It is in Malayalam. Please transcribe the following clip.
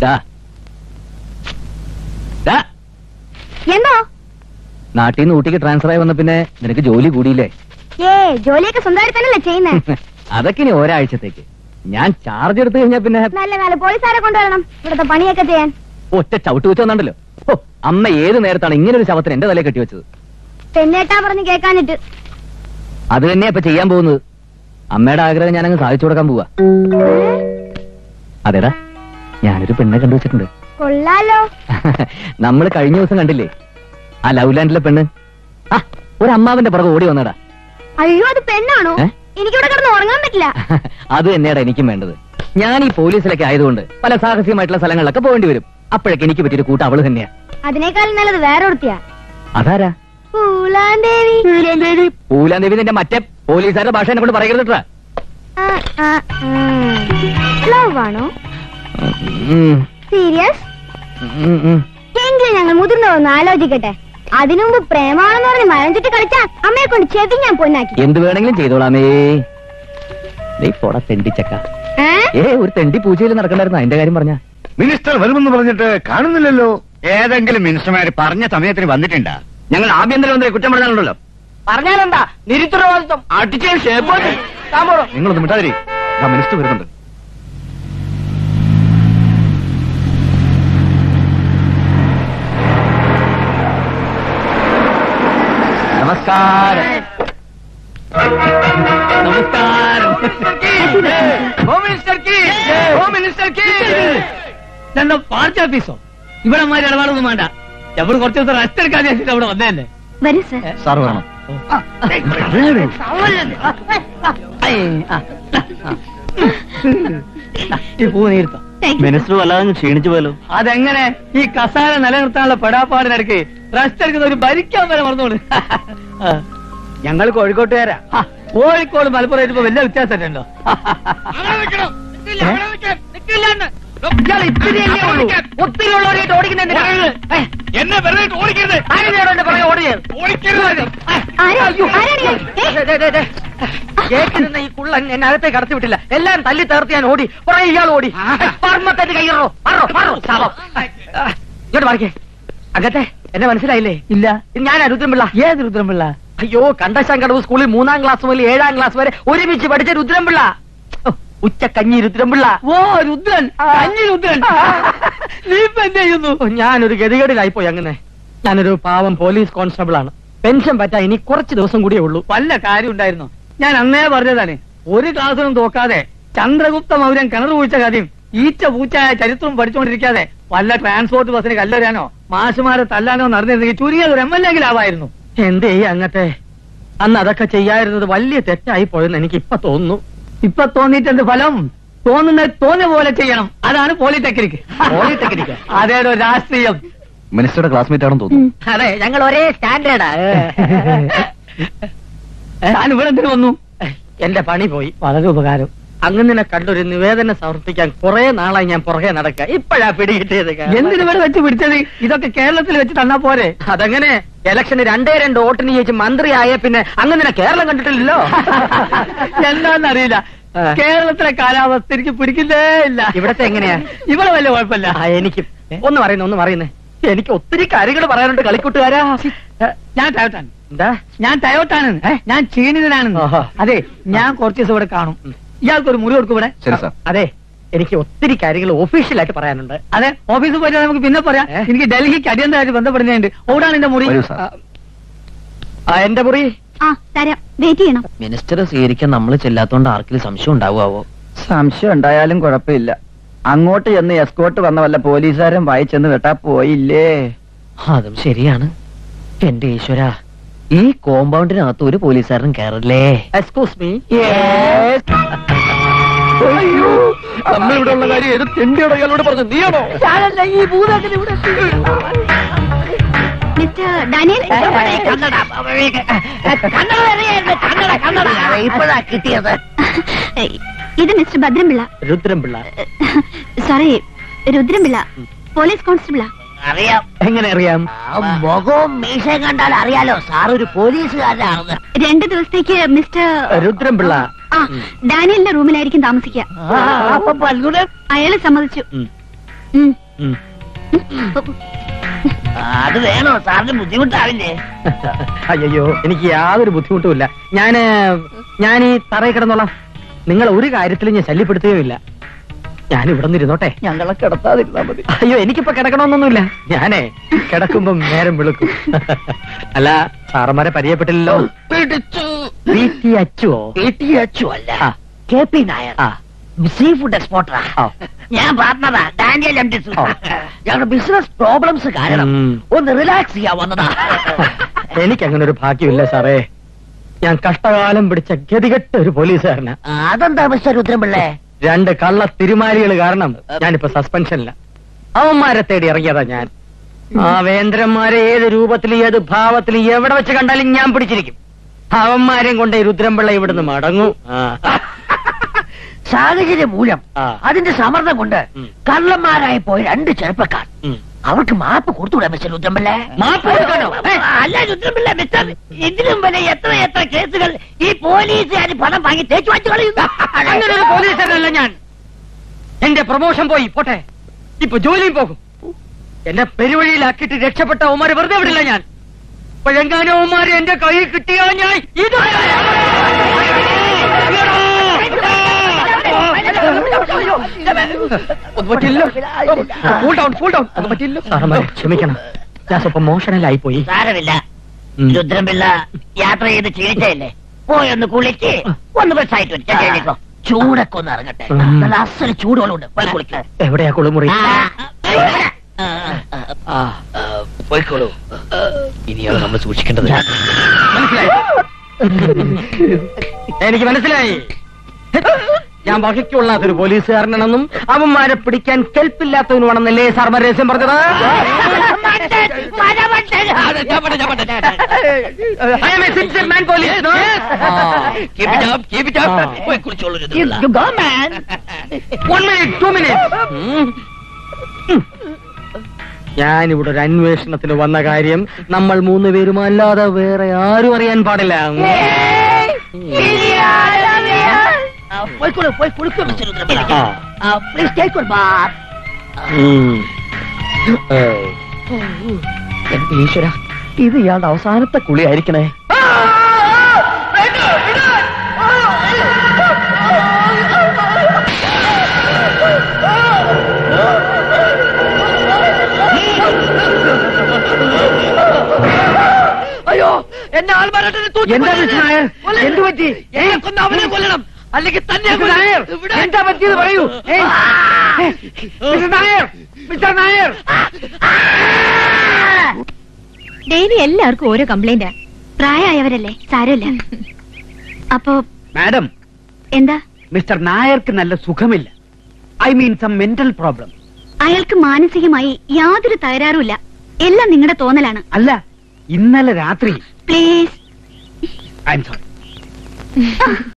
ദാ. ദാ. എന്തോ നാട്ടിൽ നിന്ന് ഊട്ടിക്ക് ട്രാൻസ്ഫർ ആയി വന്ന പിന്നെ നിനക്ക് ജോലി കൂടിയില്ലേ ഏ ജോലിയൊക്കെ സ്വന്തമായിട്ട് തന്നെയല്ലേ ചെയ്യുന്നേ അതൊക്കെ ഇനി ഒരാഴ്ചത്തേക്ക് ഞാൻ ചാർജ് എടുത്തു കഴിഞ്ഞാൽ പിന്നെ നല്ല നല്ല പോലീസുകാരെ കൊണ്ടുവരണം ഇവിടുത്തെ പണിയൊക്കെ ചെയ്യാൻ ഒറ്റ ചവിട്ട് വെച്ച് വന്നിട്ടുണ്ടല്ലോ ഓ അമ്മ ഏത് നേരത്താണ് ഇങ്ങനെ ഒരു ശവത്തിന് എന്റെ തലയിൽ കെട്ടിവെച്ചത് പെണ്ണേട്ടാ പറഞ്ഞ് കേൾക്കാനിട്ട് അത് തന്നെയാ ഇപ്പൊ ചെയ്യാൻ പോകുന്നത് അമ്മയുടെ ആഗ്രഹം ഞാനങ്ങ് സാധിച്ചു കൊടുക്കാൻ പോവാ അതെടാ ഞാനൊരു പെണ്ണെ കണ്ടുവച്ചിട്ടുണ്ട് കൊള്ളാലോ നമ്മൾ കഴിഞ്ഞ ദിവസം കണ്ടില്ലേ ആ ലവ്ലാൻഡിലെ പെണ്ണ് ആ ഒരു അമ്മാവന്റെ പുറകെ ഓടി വന്നടാ അയ്യോ അത് പെണ്ണാണോ ഏ? എനിക്കിവിടെ കിടന്ന് ഉറങ്ങാൻ പറ്റില്ല അത് തന്നെയാടാ എനിക്കും വേണ്ടത് ഞാൻ ഈ പോലീസിലൊക്കെ ആയതുകൊണ്ട് പല സാഹസികമായിട്ടുള്ള സ്ഥലങ്ങളിലൊക്കെ പോകേണ്ടി വരും അപ്പോഴൊക്കെ എനിക്ക് പറ്റിയൊരു കൂട്ടം അവള് തന്നെയാ അതിനേക്കാൾ നല്ലത് വേറെ ഒരുത്തിയാ അതാരാ പൂലാന്തേവി പൂലാൻ ദേവി നിന്റെ മറ്റേ പോലീസുകാരുടെ ഭാഷ എന്നെ കൊണ്ട് പറയരുതട്ടാ ലവ് ആണോ സീരിയസ് എങ്കിലും ഞങ്ങൾ മുതിർന്നതൊന്ന് ആലോചിക്കട്ടെ അതിനുമുമ്പ് പ്രേമാണെന്ന് പറഞ്ഞ് മരം ചുറ്റി കളിച്ചാ അമ്മയെ കൊണ്ട് ചെവി ഞാൻ പൊന്നാക്കി എന്ത് വേണമെങ്കിലും ചെയ്തോളാമേ ദേ പോടാ തെണ്ടിച്ചക്ക ഏ? ഏ ഒരു തെണ്ടി പൂജയിൽ നടക്കണ്ടായിരുന്നു അതിന്റെ കാര്യം പറഞ്ഞ മിനിസ്റ്റർ വരുമെന്ന് പറഞ്ഞിട്ട് കാണുന്നില്ലല്ലോ ഏതെങ്കിലും മിനിസ്റ്റർമാര് പറഞ്ഞ സമയത്തിന് വന്നിട്ടുണ്ടാ ഞങ്ങൾ ആഭ്യന്തരമന്ത്രി കുറ്റം പറഞ്ഞാലുണ്ടല്ലോ പറഞ്ഞാലെന്താ നിരുത്തരവാദിത്വം അടിച്ച ഷേപ്പ് നിങ്ങളൊന്ന് മിണ്ടാതിരി മിനിസ്റ്റർ വരുന്നുണ്ട് നമസ്കാരം നമസ്കാരം ഹോം മിനിസ്റ്റർ കീ ഹോം മിനിസ്റ്റർ കീ ഇതെന്താ പാർട്ടി ഓഫീസോ ഇവിടെ മാതിരി ഇടപാടൊന്നും വേണ്ട എവിടെ കുറച്ച് ദിവസം റെസ്റ്റ് എടുക്കാൻ വിചാരിച്ചിട്ട് അവിടെ വന്നതന്നെ വരൂ സർ സാർ വേണം ഈ പൂ നീർത്തോ മിനിസ്റ്റർ വല്ലാതെ ക്ഷീണിച്ചു പോലോ അതെങ്ങനെ ഈ കസാര നിലനിർത്താനുള്ള പെടാപ്പാടിനിടയ്ക്ക് റെസ്റ്റ് എടുക്കുന്ന ഒരു ഭരിക്കാൻ വരെ മറന്നോളൂ ഞങ്ങൾ കോഴിക്കോട്ടുകാരാ ആ, കോഴിക്കോട് മലപ്പുറം ഇപ്പൊ വലിയ വ്യത്യാസം ഉണ്ടോ ഒത്തിരി ഉള്ളവരായിട്ട് ഓടിക്കുന്നുണ്ട് എന്നെ വെറുതെ ഓടിക്കരുത് കേൾക്കുന്ന ഈ കുള്ളൻ എന്നെ അകത്തേക്ക് കടത്തി വിട്ടില്ല എല്ലാം തല്ലി തേർത്ത് ഞാൻ ഓടി പുറകെ ഇയാൾ ഓടി പർമ്മത്തിന്റെ കയ്യറോ പറോ പറോ ശാപം ഇങ്ങോട്ട് മാറിക്കേ അകത്തെ എന്നെ മനസ്സിലായില്ലേ ഇല്ല ഞാനാ രുദ്രംപിള്ള ഏത് രുദ്രംപിള്ള അയ്യോ കണ്ടശാങ്കടവ് സ്കൂളിൽ മൂന്നാം ക്ലാസ് മുതൽ ഏഴാം ക്ലാസ് വരെ ഒരുമിച്ച് പഠിച്ച രുദ്രംപിള്ള ഓ, ഉച്ചക്കഞ്ഞി രുദ്രംപിള്ള ഓ രുദ്രൻ കഞ്ഞി രുദ്രൻ നീ ഇപ്പൊ എന്ത് ചെയ്യുന്നു ഞാനൊരു ഗതികേടിലായിപ്പോയി അങ്ങനെ ഞാനൊരു പാവം പോലീസ് കോൺസ്റ്റബിൾ ആണ് പെൻഷൻ പറ്റാ ഇനി കുറച്ച് ദിവസം കൂടിയേ ഉള്ളൂ വല്ല കാര്യം ഉണ്ടായിരുന്നു ഞാൻ അന്നേ പറഞ്ഞതാണ് ഒരു ക്ലാസ്സിനും തോക്കാതെ ചന്ദ്രഗുപ്ത മൗര്യൻ കിണർ കുഴിച്ച കഥയും ഈച്ച പൂച്ചായ ചരിത്രവും പഠിച്ചുകൊണ്ടിരിക്കാതെ വല്ല ട്രാൻസ്പോർട്ട് ബസ്സിന് കല്ലെറിയാനോ മാഷുമാരെ തല്ലാനോ നടന്നിരുന്നെങ്കിൽ ചുരുങ്ങിയത് ഒരു എം എൽ എങ്കിലാവായിരുന്നു എന്തേ അങ്ങത്തെ അന്ന് അതൊക്കെ ചെയ്യാതിരുന്നത് വലിയ തെറ്റായി പോയെന്ന് എനിക്ക് ഇപ്പൊ തോന്നുന്നു ഇപ്പൊ തോന്നിയിട്ട് എന്ത് ഫലം തോന്നുന്നത് തോന്നിയ പോലെ ചെയ്യണം അതാണ് പോളിടെക്നിക് പോളിടെക്നിക്ക്? അതേടോ രാഷ്ട്രീയം മിനിസ്റ്ററുടെ ക്ലാസ്മേറ്റ് ആണെന്ന് തോന്നുന്നു അതെ ഞങ്ങൾ ഒരേ സ്റ്റാൻഡേർഡാ ഞാൻ ഇവിടെ എന്തിനു വന്നു എന്റെ പണി പോയി വളരെ ഉപകാരം അങ്ങനെ കണ്ടൊരു നിവേദനം സമർപ്പിക്കാൻ കുറെ നാളായി ഞാൻ പുറകെ നടക്കുക ഇപ്പോഴാ പിടികിട്ടിയത് എന്തിനു ഇവിടെ വെച്ച് പിടിച്ചത് ഇതൊക്കെ കേരളത്തിൽ വെച്ച് തന്നാ പോരെ അതങ്ങനെ ഇലക്ഷന് രണ്ടേ രണ്ട് വോട്ടിന് ജയിച്ച് മന്ത്രിയായ പിന്നെ അങ്ങനെ കേരളം കണ്ടിട്ടില്ലല്ലോ എന്താന്നറിയില്ല കേരളത്തിലെ കാലാവസ്ഥ എനിക്ക് പിടിക്കുന്നേ ഇല്ല ഇവിടത്തെ എങ്ങനെയാ ഇവിടെ വലിയ കുഴപ്പമില്ല എനിക്ക് ഒന്ന് പറയുന്നു ഒന്ന് പറയുന്നേ എനിക്ക് ഒത്തിരി കാര്യങ്ങൾ പറയാനുണ്ട് കളിക്കൂട്ടുകാരാ ഞാൻ ടയോട്ടാണ് എന്താ ഞാൻ ടയോട്ടാണ് ഞാൻ ക്ഷീണിതനാണ് ആഹാ. അതെ ഞാൻ കുറച്ച് ദിവസം ഇവിടെ കാണും ഇയാൾക്ക് ഒരു മുറി കൊടുക്കും ഇവിടെ ശരി, സാർ. അതെ എനിക്ക് ഒത്തിരി കാര്യങ്ങൾ ഒഫീഷ്യലായിട്ട് പറയാനുണ്ട് അതെ ഓഫീസിൽ പോയിട്ട് നമുക്ക് പിന്നെ പറയാം എനിക്ക് ഡൽഹിക്ക് അടിയന്തരമായിട്ട് ബന്ധപ്പെടുന്നുണ്ട് ഓടാണ് എന്റെ മുറി വരൂ, സാർ. ആ, എന്റെ മുറി ആ തരാം വെയിറ്റ് ചെയ്യണം മിനിസ്റ്റർ സ്വീകരിക്കാൻ നമ്മൾ ചെല്ലാത്തോണ്ട് ആർക്കെങ്കിലും സംശയം ഉണ്ടാവുമോ സംശയം ഉണ്ടായാലും കുഴപ്പമില്ല അങ്ങോട്ട് ചെന്ന് എസ്കോട്ട് വന്ന വല്ല പോലീസുകാരൻ വായിച്ചെന്ന് വെട്ടാ പോയില്ലേ അതും ശരിയാണ് എന്റെ ഈശ്വര ഈ കോമ്പൗണ്ടിനകത്ത് ഒരു പോലീസുകാരനും കയറില്ലേ എക്സ്ക്യൂസ് മീ നമ്മളിവിടെ ഉള്ള കാര്യം ഏത് തെണ്ടിയുടെ ഇയാളോട് പറഞ്ഞു നീയാണോ ഈ ഭൂതത്തിന് ഇവിടെ മിസ്റ്റർ ഡാനിയൽ ഇപ്പോഴാ കിട്ടിയത് ഏയ്, ഇത് mister Bhadrampillai Rudrampillai sorry Rudrampillai police കോൺസ്റ്റബിളാ അറിയാം എങ്ങനെ അറിയാം മുഖവും മീശയും കണ്ടാൽ അറിയാലോ സാർ ഒരു പോലീസുകാരനാണെന്ന് രണ്ടു ദിവസത്തേക്ക് മിസ്റ്റർ രുദ്രംപിള്ള ആ ഡാനിയലിന്റെ റൂമിലായിരിക്കും താമസിക്കുക അപ്പൊ പൽഗുണൻ അയാള് സമ്മതിച്ചു ഉം. ഉം. അത് വേണോ സാറിന് ബുദ്ധിമുട്ടാവില്ലേ അയ്യോ എനിക്ക് യാതൊരു ബുദ്ധിമുട്ടുമില്ല ഞാന് ഞാൻ ഈ തറയിൽ കിടന്നോളാം നിങ്ങൾ ഒരു കാര്യത്തിലും ഞാൻ ശല്യപ്പെടുത്തുകയുമില്ല ഞാൻ ഇവിടെ നിന്നിരുന്നോട്ടെ ഞങ്ങളെ കിടത്താതിരുന്നാ മതി അയ്യോ എനിക്കിപ്പോ കിടക്കണമെന്നൊന്നുമില്ല ഞാനേ കിടക്കുമ്പം നേരം വെളുക്കും അല്ല സാറന്മാരെ പരിചയപ്പെട്ടില്ലല്ലോ പിടിച്ചു പി ടി അച്ചുവോ എട്ടിയച്ചു അല്ല ആ. കെ പി നായർ ആ സീ ഫുഡ് എക്സ്പോർട്ടറാ ആ. ഞാൻ പാർട്ണറാ ഡാനിയൽ എം ഡിസ് ഓ. ഞങ്ങളുടെ ബിസിനസ് പ്രോബ്ലംസ് കാരണം ഉം. ഒന്ന് റിലാക്സ് ചെയ്യാൻ വന്നതാ എനിക്ക് അങ്ങനെ ഒരു ഭാഗ്യമില്ല സാറേ ഞാൻ കഷ്ടകാലം പിടിച്ച ഗതികെട്ട ഒരു പോലീസുകാരനാ അതെന്താ മിസ്റ്റർ രുദ്രപിള്ളേ രണ്ട് കള്ള തിരുമാലികൾ കാരണം ഞാനിപ്പോ സസ്പെൻഷനില്ല അവന്മാരെ തേടി ഇറങ്ങിയതാ ഞാൻ ആ വേന്ദ്രന്മാരെ ഏത് രൂപത്തിൽ ഏത് ഭാവത്തിൽ എവിടെ വെച്ച് കണ്ടാലും ഞാൻ പിടിച്ചിരിക്കും അവന്മാരെയും കൊണ്ട് ഈ രുദ്രൻപിള്ള ഇവിടുന്ന് മടങ്ങും ആ. സാഹചര്യം മൂലം ആ. അതിന്റെ സമ്മർദ്ദം കൊണ്ട് ഉം. കള്ളന്മാരായി പോയ രണ്ട് ചെറുപ്പക്കാർ ഉം. അവർക്ക് മാപ്പ് കൊടുത്തുകൂടാ മിസ്റ്റർ രുദ്രപിള്ളേ മാപ്പ് കൊടുക്കണോ? ഏ, അല്ല രുദ്രപിള്ള മിസ്റ്റർ ഇതിലും വരെ എത്ര എത്ര കേസുകൾ ഈ പോലീസുകാർ പണം വാങ്ങി തേച്ചു വാച്ചു കളയുന്നു അങ്ങനെ ഒരു പോലീസുകാരനല്ല ഞാൻ എന്റെ പ്രൊമോഷൻ പോയി പോട്ടെ ഇപ്പൊ ജോലിയും പോകും എന്നെ പെരുവഴിയിലാക്കിയിട്ട് രക്ഷപ്പെട്ട അവന്മാരെ വെറുതെ വിടില്ല ഞാൻ പഴങ്കാനും അവന്മാരെ എന്റെ കയ്യിൽ കിട്ടിയാ ഞാൻ ഇത് ക്ഷമിക്കണം ഞാൻ സ്വപ്പം മോഷണലായി പോയി സാരമില്ല ഉം. രുദ്രപിള്ള യാത്ര ചെയ്ത് ക്ഷീണിച്ചതല്ലേ പോയി ഒന്ന് കുളിക്ക് ഒന്ന് ബസ്സായിട്ട് വരും ഞാൻ കഴിഞ്ഞേക്കോ ചൂടൊക്കെ ഒന്ന് ഇറങ്ങട്ടെ ഉം. നല്ല അസല് ചൂടുകളുണ്ട് പോയി കുളിക്ക എവിടെയാ കുളിമുറി ആ പോയിക്കോളൂ ഇനിയാണ് നമ്മൾ സൂക്ഷിക്കേണ്ടത് മനസ്സിലായി എനിക്ക് മനസ്സിലായി ഞാൻ വഹിക്കൊള്ളാത്തൊരു പോലീസുകാരനാണെന്നും അവന്മാരെ പിടിക്കാൻ കെൽപ്പില്ലാത്തവനുമാണെന്നല്ലേ സാർമാർ രഹസ്യം പറഞ്ഞത് I am a sincere man, police, no? പോയി കുളിച്ചോളൂ One minute, two minutes. ഉം. ഉം. ഞാനിവിടെ ഒരു അന്വേഷണത്തിന് വന്ന കാര്യം നമ്മൾ മൂന്ന് പേരും അല്ലാതെ വേറെ ആരും അറിയാൻ പാടില്ല പോയിക്കോളൂ പോയി കുളിക്കോ മിസ്റ്റർ രുദ്രപിള്ള ആ. പ്ലീസ് ടേക്ക് യുവർ ബാത്ത് ഉം. ഏ. എന്റെ ഈശ്വര ഇത് ഇയാളുടെ അവസാനത്തെ കുളി ആയിരിക്കണേ അയ്യോ എന്നെ ആൾമാരാട്ടെ എന്താ മിസ്റ്റർ നായർ? എന്ത് പറ്റി? എന്നെ കൊന്ന് അവനെ കൊല്ലണം അല്ലെങ്കിൽ തന്നെ മിസ്റ്റർ നായർ, എന്താ പറ്റിയത് പറയൂ ഏ, ഏ, mister Nair mister Nair daily എല്ലാവർക്കും ഓരോ കംപ്ലൈന്റാ പ്രായമായവരല്ലേ സാരമില്ല അപ്പോ മാഡം എന്താ മിസ്റ്റർ നായർക്ക് നല്ല സുഖമില്ല I mean some mental problem അയാൾക്ക് മാനസികമായി യാതൊരു തകരാറുമില്ല എല്ലാം നിങ്ങളുടെ തോന്നലാണ് അല്ല ഇന്നലെ രാത്രി പ്ലീസ് ഐ എം സോറി